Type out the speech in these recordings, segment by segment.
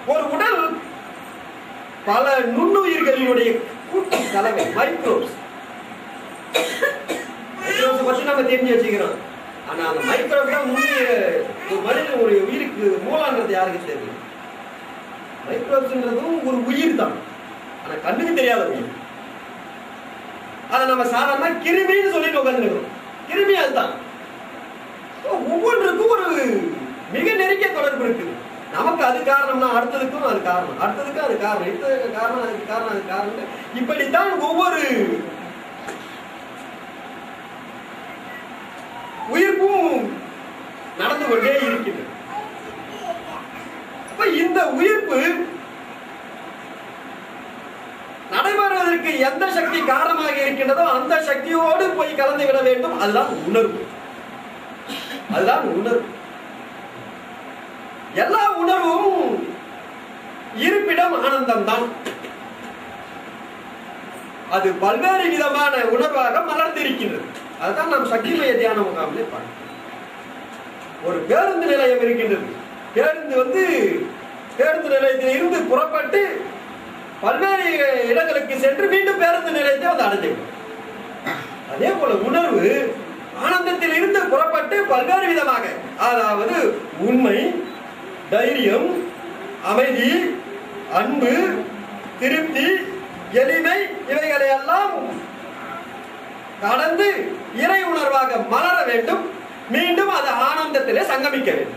ஒரு உடல் பல நுண்ணுயிர்களினுடைய கூட்டு கலவை மைக்ரோப்ஸ் மைக்ரோப்ஸ் பத்தி நம்ம தெரிஞ்சு வச்சுக்கிறோம் ஆனா அந்த மைக்ரோப் தான் நுண்ணுயிர் ஒரு மனிதனுடைய உயிருக்கு மூலான்றது யாருக்கு தெரியும் மைக்ரோப்ஸ்ன்றதும் ஒரு உயிர் தான் ஆனா கண்ணுக்கு தெரியாத உயிர் அதை நம்ம சாதாரண கிருமின்னு சொல்லிட்டு உட்காந்துருக்கோம் கிருமி அதுதான் So, ஒவ்வொன்றுக்கும் ஒரு மிக நெருங்கிய தொடர்பு இருக்குது நமக்கு அது காரணம்னா அடுத்ததுக்கும் அது காரணம் அடுத்ததுக்கும் அது காரணம் அடுத்ததுக்கு காரணம் அதுக்கு காரணம் அது காரணம் இப்படித்தான் ஒவ்வொரு உயிர்ப்பும் நடந்து கொண்டே இருக்கின்றது அப்ப இந்த உயிர்ப்பு நடைபெறுவதற்கு எந்த சக்தி காரணமாக இருக்கின்றதோ அந்த சக்தியோடு போய் கலந்து விட வேண்டும் அதுதான் உணர்வு அதுதான் உணர்வு எல்லா உணர்வும் இருப்பிடம் ஆனந்தம் தான் அது பல்வேறு விதமான உணர்வாக மலர்ந்திருக்கின்றது அதுதான் நாம் சக்திமய தியான முகாமிலே பார்க்கிறோம் ஒரு பேருந்து நிலையம் இருக்கின்றது பேருந்து வந்து பேருந்து நிலையத்தில் இருந்து புறப்பட்டு பல்வேறு இடங்களுக்கு சென்று மீண்டும் பேருந்து நிலையத்தை வந்து அடைஞ்சிடும் அதே போல உணர்வு ஆனந்தத்தில் இருந்து புறப்பட்டு பல்வேறு விதமாக அதாவது உண்மை தைரியம் அமைதி அன்பு திருப்தி எளிமை இவைகளை எல்லாம் கடந்து இறை உணர்வாக மலர வேண்டும் மீண்டும் அது ஆனந்தத்திலே சங்கமிக்க வேண்டும்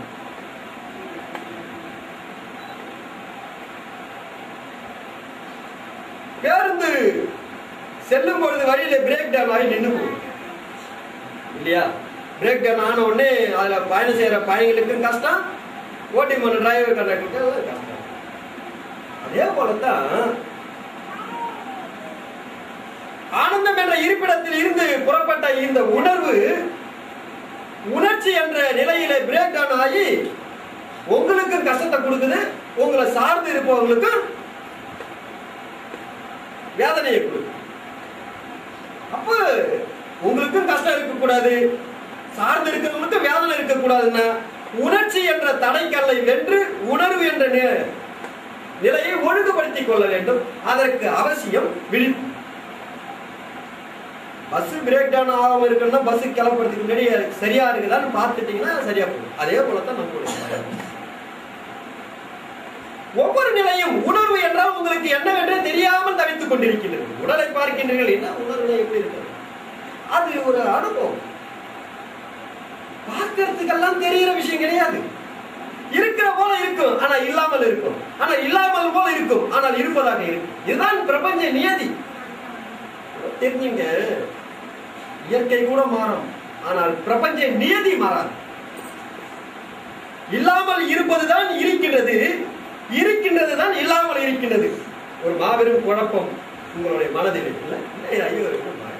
பேருந்து செல்லும் பொழுது வழியில பிரேக் டவுன் ஆகி நின்று போகும் இல்லையா பிரேக் டவுன் ஆன உடனே அதுல பயணம் செய்யற பயணிகளுக்கும் கஷ்டம் ஓட்டி போன டிரைவர் கண்டக்டருக்கு கஷ்டம் அதே போலத்தான் ஆனந்தம் என்ற இருப்பிடத்தில் இருந்து புறப்பட்ட இந்த உணர்வு உணர்ச்சி என்ற நிலையில பிரேக் டவுன் ஆகி உங்களுக்கும் கஷ்டத்தை கொடுக்குது உங்களை சார்ந்து இருப்பவங்களுக்கும் வேதனையை கொடுக்கும் அப்ப உங்களுக்கும் கஷ்டம் இருக்கக்கூடாது சார்ந்து இருக்கிறவங்களுக்கும் வேதனை இருக்கக்கூடாதுன்னா உணர்ச்சி என்ற தடைக்கல்லை வென்று உணர்வு என்ற நி- நிலையை ஒழுங்குபடுத்திக் கொள்ள வேண்டும் அதற்கு அவசியம் விழிப்பு பஸ் பிரேக் டவுன் ஆகாம இருக்குன்னா பஸ் கிளம்புறதுக்கு முன்னாடி சரியா இருக்குதான்னு பார்த்துட்டீங்கன்னா சரியா போகும் அதே போலத்தான் நம்மளுடைய பயணம். ஒவ்வொரு நிலையும் உணர்வு என்றால் உங்களுக்கு என்னவென்றே தெரியாமல் தவித்துக் கொண்டிருக்கின்றது உடலை பார்க்கின்றீர்கள் என்ன உணர்வு எப்படி இருக்கிறது அது ஒரு அனுபவம் பார்க்கறதுக்கெல்லாம் தெரிகிற விஷயம் கிடையாது இருக்கிற போல இருக்கும் ஆனா இல்லாமல் இருக்கும் ஆனா இல்லாமல் போல இருக்கும் ஆனால் இருப்பதாக இருக்கும் இதுதான் பிரபஞ்ச நியதி தெரிஞ்சுங்க இயற்கை கூட மாறும் ஆனால் பிரபஞ்ச நியதி மாறாது இல்லாமல் இருப்பதுதான் இருக்கின்றது இருக்கின்றது தான் இல்லாமல் இருக்கின்றது ஒரு மாபெரும் குழப்பம் உங்களுடைய மனதில் இருக்குல்ல இல்லை, ஐயோ ரொம்ப மாறி.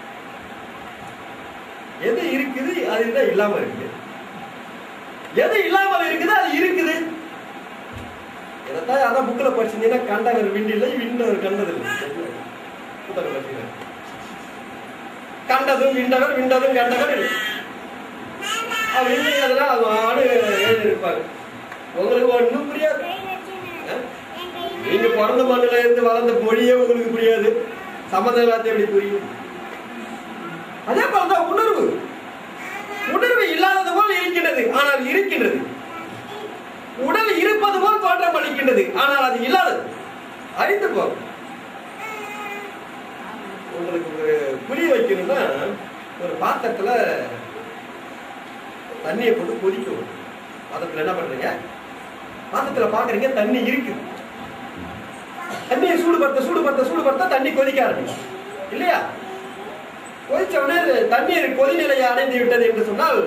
எது இருக்குது அதுதான் இல்லாம இருக்குது எது இல்லாமல் இருக்குது அது இருக்குது இதைத்தான் அதான் புக்கில் படிச்சிருந்தீங்கன்னா கண்டவர் விண்டில்லை விண்டவர் கண்டதில்லை புத்தகம் படிச்சீங்க கண்டதும் விண்டவர் விண்டதும் கண்டவர் அவர் இல்லை அதெல்லாம் அது ஆடு எழுதியிருப்பாங்க உங்களுக்கு ஒன்றும் புரியாது ஆ? நீங்க பிறந்த மண்ணுல இருந்து வளர்ந்த மொழியே உங்களுக்கு புரியாது சம்மந்தம் இல்லாத எப்படி புரியும் அதே போலதான் உணர்வு உணர்வு இல்லாதது போல் இருக்கின்றது ஆனால் இருக்கின்றது உடல் இருப்பது போல் தோற்றம் அளிக்கின்றது ஆனால் அது இல்லாதது அழிந்து போகும் உங்களுக்கு ஒரு புரிய வைக்கணும்னா ஒரு பாத்திரத்துல தண்ணியை போட்டு கொதிக்க விடும் பாத்திரத்துல என்ன பண்றீங்க பாத்திரத்துல பாக்குறீங்க தண்ணி இருக்குது தண்ணியை சூடுபடுத்த சூடுபடுத்த சூடுபடுத்த தண்ணி கொதிக்க ஆரம்பிக்கும் இல்லையா கொதிச்ச உடனே அது தண்ணீர் கொதிநிலையை அடைந்து விட்டது என்று சொன்னால்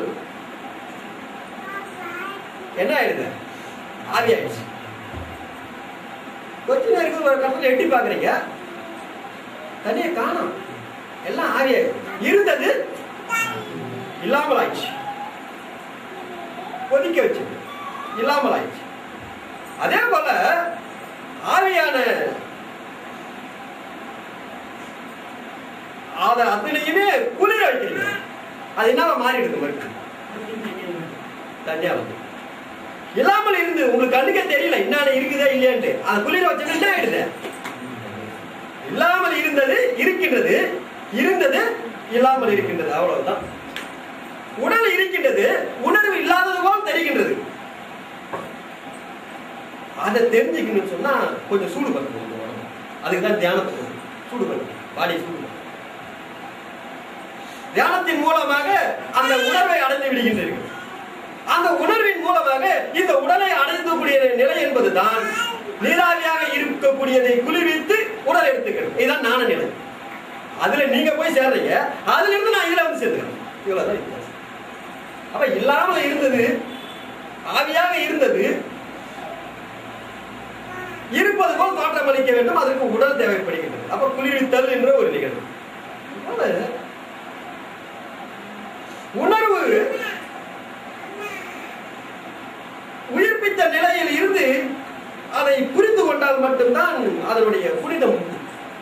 என்ன ஆயிடுது ஆவி ஆயிடுச்சு கொஞ்ச நேரத்துக்கு ஒரு கட்டத்தில் எட்டி பாக்குறீங்க தண்ணியை காணோம் எல்லாம் ஆவி ஆயிடுச்சு இருந்தது இல்லாமல் ஆயிடுச்சு கொதிக்க வச்சு இல்லாமல் ஆயிடுச்சு அதே போல ஆவியான அத அத்தனையுமே குளிர வைக்கிறீங்க அது என்னவா மாறிடுது மறுபடியும் தனியா வந்து இல்லாமல் இருந்து உங்களுக்கு கண்ணுக்கே தெரியல என்னென்ன இருக்குதா இல்லையான்ட்டு அது குளிர வச்ச என்ன ஆயிடுது இல்லாமல் இருந்தது இருக்கின்றது இருந்தது இல்லாமல் இருக்கின்றது அவ்வளவுதான் உடல் இருக்கின்றது உணர்வு இல்லாதது போல் தெரிகின்றது அதை தெரிஞ்சுக்கணும்னு சொன்னா கொஞ்சம் சூடு பண்ணணும் இந்த உடம்பு. அதுக்கு தான் தியானத்தை சொல்லணும். சூடு பண்ணணும் பாடி சூடு பண்ணணும். தியானத்தின் மூலமாக அந்த உணர்வை அடைந்து விடுகின்றீர்கள் அந்த உணர்வின் மூலமாக இந்த உடலை அடைந்தக்கூடிய நிலை என்பதுதான் நீராவியாக இருக்கக்கூடியதை குளிர்வித்து உடல் எடுத்துக்கணும் இதுதான் ஞான நிலை அதுல நீங்க போய் சேர்றீங்க அதுல இருந்து நான் இதுல வந்து சேர்ந்துக்கிறேன் இவ்வளவுதான் வித்தியாசம். அப்ப இல்லாமல் இருந்தது ஆவியாக இருந்தது இருப்பது போல் தோற்றம் அளிக்க வேண்டும் அதற்கு உடல் தேவைப்படுகின்றது அப்ப குளிர்வித்தல் என்ற ஒரு நிகழ்வு அவ்வளவு. உணர்வு உயிர்ப்பித்த நிலையில் இருந்து அதை புரிந்து கொண்டால் மட்டும்தான் அதனுடைய புனிதம் உண்டு.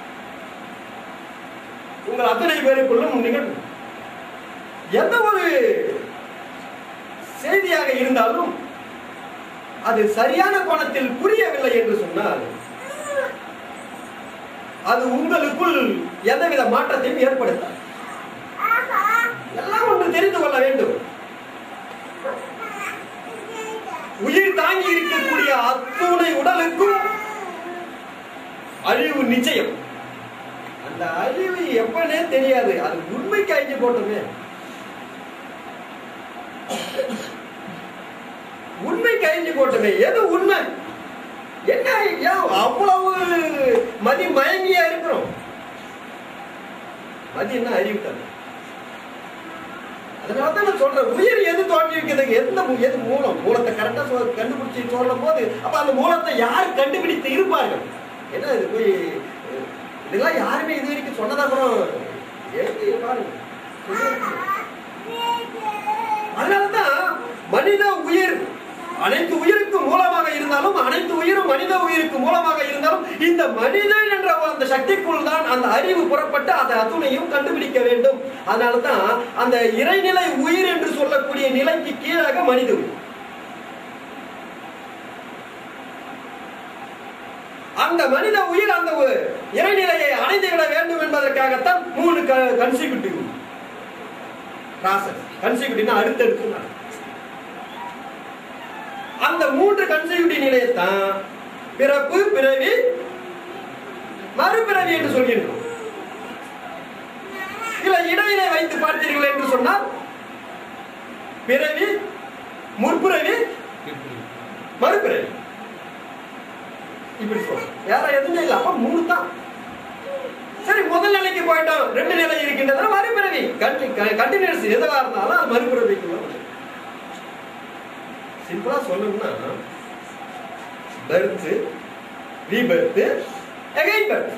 உங்கள் அத்தனை பேருக்குள்ளும் நிகழ்வு எந்த ஒரு செய்தியாக இருந்தாலும் அது சரியான கோணத்தில் புரியவில்லை என்று சொன்னால் அது உங்களுக்குள் எந்தவித மாற்றத்தையும் ஏற்படுத்தாது எல்லாம் ஒன்று தெரிந்து கொள்ள வேண்டும் உயிர் தாங்கி இருக்கக்கூடிய அத்துணை உடலுக்கும் அழிவு நிச்சயம் அந்த அழிவு எப்பனே தெரியாது அது உண்மைக்கு அழிஞ்சு போட்டோமே உண்மைக்கு அழிஞ்சு போட்டோமே எது உண்மை என்ன ஏன் அவ்வளவு மதி மயங்கியா இருக்கிறோம் மதி என்ன அறிவிட்டாங்க அதனால தான் நான் சொல்றேன் உயிர் எது தோன்றிருக்கிறது எந்த மூ- எது மூலம் மூலத்தை கரெக்டா சொ- கண்டுபிடிச்சு சொல்லும் போது அப்ப அந்த மூலத்தை யார் கண்டுபிடித்து இருப்பார்கள் என்ன இது போய் அஹ், இதெல்லாம் யாருமே இது வரைக்கும் சொன்னதா அப்புறம் எழுதி பாருங்க அதனாலதான் மனித உயிர் அனைத்து உயிருக்கு மூலமாக இருந்தாலும் அனைத்து உயிரும் மனித உயிருக்கு மூலமாக இருந்தாலும் இந்த மனிதன் என்ற அந்த சக்திக்குள் தான் அந்த அறிவு புறப்பட்டு அந்த அத்துணையும் கண்டுபிடிக்க வேண்டும் அதனாலதான் அந்த இறைநிலை உயிர் என்று சொல்லக்கூடிய நிலைக்கு கீழாக மனித உயிர் அந்த மனித உயிர் அந்த ஒரு இறைநிலையை அடைந்து விட வேண்டும் என்பதற்காகத்தான் மூணு கன்சிக்யூட்டிவ் ப்ராசஸ் கன்சிக்யூட்டிவ்னா அடுத்தடுத்து நடக்கும். அந்த மூன்று கன்சிக்யூட்டிவ் நிலையத்தான் பிறப்பு பிறவி மறுபிறவி என்று சொல்கின்றோம் இல்ல இடையிலே வைத்து பார்த்தீர்கள் என்று சொன்னால் பிறவி முற்பிறவி மறுபிறவி இப்படி சொல்றோம் வேற எதுவுமே இல்லை அப்ப மூணு தான் சரி முதல் நிலைக்கு போயிட்டோம் ரெண்டு நிலை இருக்கின்றதுனா மறுபிறவி கண்டினியூஸ் எதுவா இருந்தாலும் அது மறுபிறவிக்கு சிம்பிளா சொல்லணும்னா பர்த் ரீபர்த் அகைன் பர்த்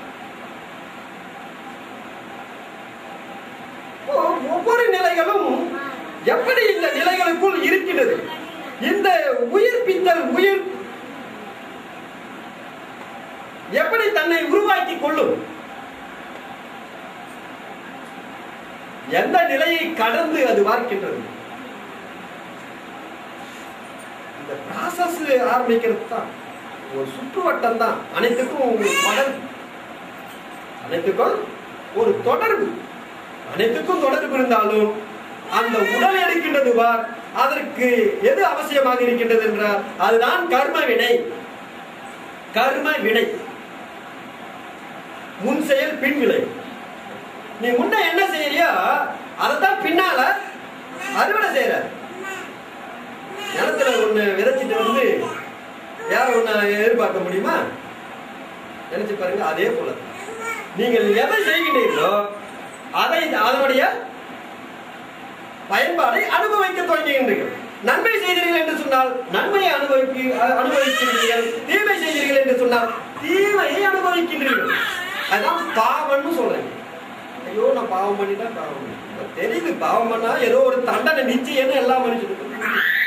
ஒவ்வொரு நிலைகளும் எப்படி இந்த நிலைகளுக்குள் இருக்கின்றது இந்த உயிர்ப்பித்தல் உயிர் எப்படி தன்னை உருவாக்கி கொள்ளும் எந்த நிலையை கடந்து அது பார்க்கின்றது இந்த ப்ராசஸ் ஆரம்பிக்கிறது தான் ஒரு சுற்றுவட்டம் தான் அனைத்துக்கும் ஒரு தொடர்பு அனைத்துக்கும் ஒரு தொடர்பு அனைத்துக்கும் தொடர்பு இருந்தாலும் அந்த உடல் எடுக்கின்றது பார் அதற்கு எது அவசியமாக இருக்கின்றது என்றால் அதுதான் கர்ம வினை கர்ம வினை முன் செயல் பின் விளை நீ முன்ன என்ன செய்யறியோ அதைத்தான் பின்னால அறுவடை செய்யற நிலத்துல ஒண்ணு விதைச்சிட்டு வந்து வேற ஒண்ணு எதிர்பார்க்க முடியுமா நினைச்சு பாருங்க அதே போல நீங்கள் எதை செய்கின்றீர்களோ அதை அதனுடைய பயன்பாடை அனுபவிக்க தொடங்குகின்றீர்கள் நன்மை செய்கிறீர்கள் என்று சொன்னால் நன்மையை அனுபவிக்க அனுபவிக்கின்றீர்கள் தீமை செய்கிறீர்கள் என்று சொன்னால் தீமையை அனுபவிக்கின்றீர்கள் அதான் பாவம்னு சொல்றேன் ஐயோ நான் பாவம் பண்ணிட்டேன் பாவம் பண்ணிட்டேன். தெரியுது பாவம் பண்ணா ஏதோ ஒரு தண்டனை நிச்சயம்னு எல்லா மனுஷனுக்கும்